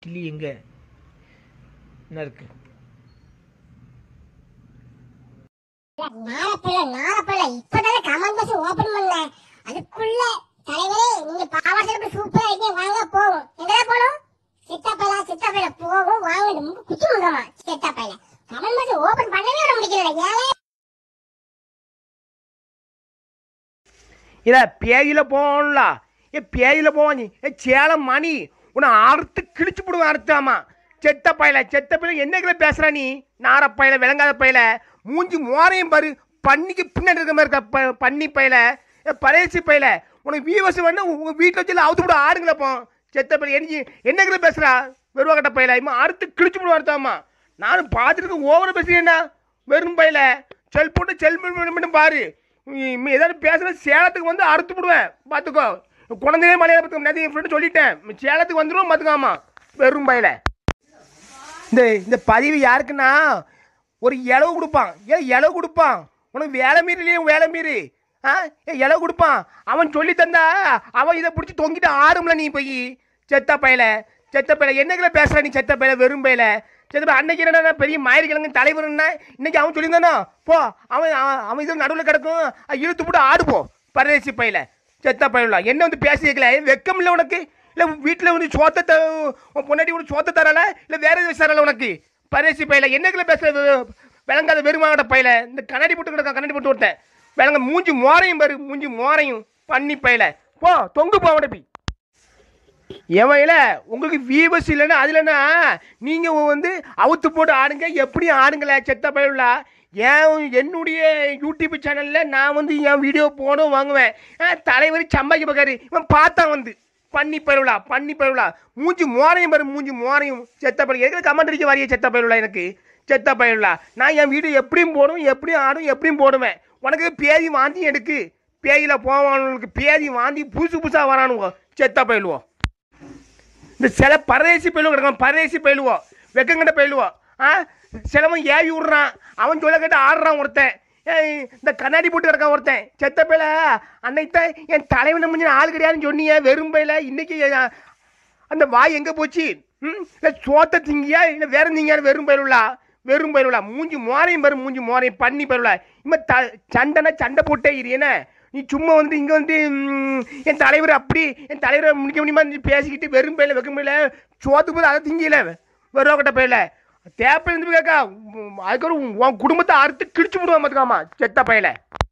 கிளி எங்க என்ன இருக்கு நாரப்பிள்ள நாரப்பிள்ள இப்பதானே கமெண்ட் பாக்ஸ் ஓபன் பண்ணேன் அதுக்குள்ள தலைவரே நீங்க பாவாசலுக்கு சூப்பரா இருக்கீங்க வாங்க போவோம் எங்கடா போகணும் சித்தப்பையில சித்தப்பையில போகும் வாங்க இந்த முக்கு குச்சி முகமா சித்தப்பையில கமெண்ட் பாக்ஸ் ஓபன் பண்ணவே விட முடியல ஏழை இத பேயில போகணும்ல ஏ பேயில போவான் நீ ஏ சேலம் மணி உன்னை அறுத்து கிழிச்சு போடுவேன் அறுத்தாமா செத்த பையல செத்த பையல என்னைக்குல பேசுற நீ நார பையல விளங்காத பையல மூஞ்சி மோரையும் பாரு பண்ணிக்கு பின்னாடி இருக்க மாதிரி இருக்க ப- பன்னி பையல ஏ பழையசி பையல உனக்கு வீவஸ் வேணா உங்க வீட்டில் வச்சு அவுத்து போட ஆடுங்கள போ செத்த பையல என்ன என்னைக்குல பேசுறா வெறுவாக்கட்ட பையல இம்மா அறுத்து கிழிச்சு போடுவேன் அறுத்தாமா நானும் பார்த்துட்டு ஓவர பேசுறேன்டா வெறும் பையல செல் போட்டு செல் மட்டும் பாரு நீ ஏதாவது பேசுற சேலத்துக்கு வந்து அறுத்து விடுவேன் பார்த்துக்கோ குழந்தையே மலையாள பார்த்துக்கோ நேற்று என் ஃப்ரெண்டு சொல்லிட்டேன் நீ சேலத்துக்கு வந்துடும் பார்த்துக்காமா வெறும் பையில இந்த இந்த பதிவு யாருக்குன்னா ஒரு இளவு கொடுப்பான் ஏன் இளவு கொடுப்பான் உனக்கு வேலை மீறலையே வேலை மீறி ஆ ஏன் இளவு கொடுப்பான் அவன் சொல்லி தந்தா அவன் இதை பிடிச்சி தொங்கிட்டு ஆறும்ல நீ போய் செத்த பையல செத்த பையல என்னைக்குல பேசுற நீ செத்த பையல வெறும் பையல செத்த பையல அன்னைக்கு என்னடா பெரிய மயிரிக்கிழங்கு தலைவர்னா இன்னைக்கு அவன் சொல்லியிருந்தானோ போ அவன் அவன் அவன் இது நடுவில் கிடக்கும் அஹ் இழுத்து போட்டு ஆடு போ பரதேசி பையல செத்த பையல என்ன வந்து பேசி வைக்கல வெக்கம் இல்லை உனக்கு இல்லை வீட்டில் வந்து சோத்தை த உன் பொண்டாட்டி உனக்கு சோத்தை தரல இல்லை வேற எதுவும் தரல உனக்கு பரதேசி பையல என்னைக்குல பேசுற வெ- விளங்காத வெறுமாங்கட பையல இந்த கண்ணாடி போட்டு கிடக்க கண்ணாடி போட்டு ஒருத்தன் விளங்க மூஞ்சி மோரையும் பாரு மூஞ்சி மோரையும் பண்ணி பையல போ தொங்கு போ உடப்பி எவையில உங்களுக்கு வியூவர்ஸ் இல்லைன்னா அதுலன்னா நீங்கள் வந்து அவுத்து போட்டு ஆடுங்க எப்படி ஆடுங்களே செத்த பயவுல ஏன் என்னுடைய யூடியூப் சேனலில் நான் வந்து என் வீடியோ போடும் வாங்குவேன் ஆ, தலைவர் சம்பாதிக்க பார்க்காரு இவன் பார்த்தான் வந்து பண்ணி பயிருவிழா பண்ணி பயிருவிழா மூஞ்சி மோரையும் பாரு மூஞ்சி மோரையும் செத்த பயிர் எதுக்கு கமெண்ட் அடிக்க வரைய செத்த பயிருவிழா எனக்கு செத்த பயிருவிழா நான் என் வீடியோ எப்படியும் போடும் எப்படியும் ஆடும் எப்படியும் போடுவேன் உனக்கு பேதி வாந்தி எடுக்கு பேதியில் போவானுங்களுக்கு பேதி வாந்தி புதுசு புதுசாக வரானுங்க செத்த பயிலுவோம் இந்த சில பரதேசி பயிலுவோம் கிடக்கும் பரதேசி பயிலுவோம் வெக்கங்கிட்ட பயிலுவோம் ஆ சிலவன் ஏவி விட்றான் அவன் சொல்ல கேட்டு ஆடுறான் ஒருத்தன் ஏய், இந்த கண்ணாடி போட்டு கிடக்கான் ஒருத்தன் செத்த பையில அன்னைக்கு தான் என் தலைவனை முடிஞ்ச ஆள் கிடையாதுன்னு சொன்னீங்க வெறும் பையில இன்னைக்கு என் அந்த வாய் எங்கே போச்சு ம் இல்லை சோத்தை திங்கியா இல்லை வேற திங்கியான்னு வெறும் பயிருவிழா வெறும் பயிருவிழா மூஞ்சி மோரையும் பாரு மூஞ்சி மோரையும் பண்ணி பயிருவிழா இம்மா த சண்டைனா சண்டை போட்டே இரு என்ன நீ சும்மா வந்து இங்கே வந்து ம், என் தலைவர் அப்படி என் தலைவரை முடிக்க முடியுமா நீ பேசிக்கிட்டு வெறும் பயில வைக்க முடியல சோத்துக்கு போது அதை திங்கல வெறுவாக்கட்ட பயில தேப்பை இருந்து கேட்கா அதுக்கப்புறம் உன் குடும்பத்தை அறுத்து கிழிச்சு விடுவான் பார்த்துக்காமா செத்த பையல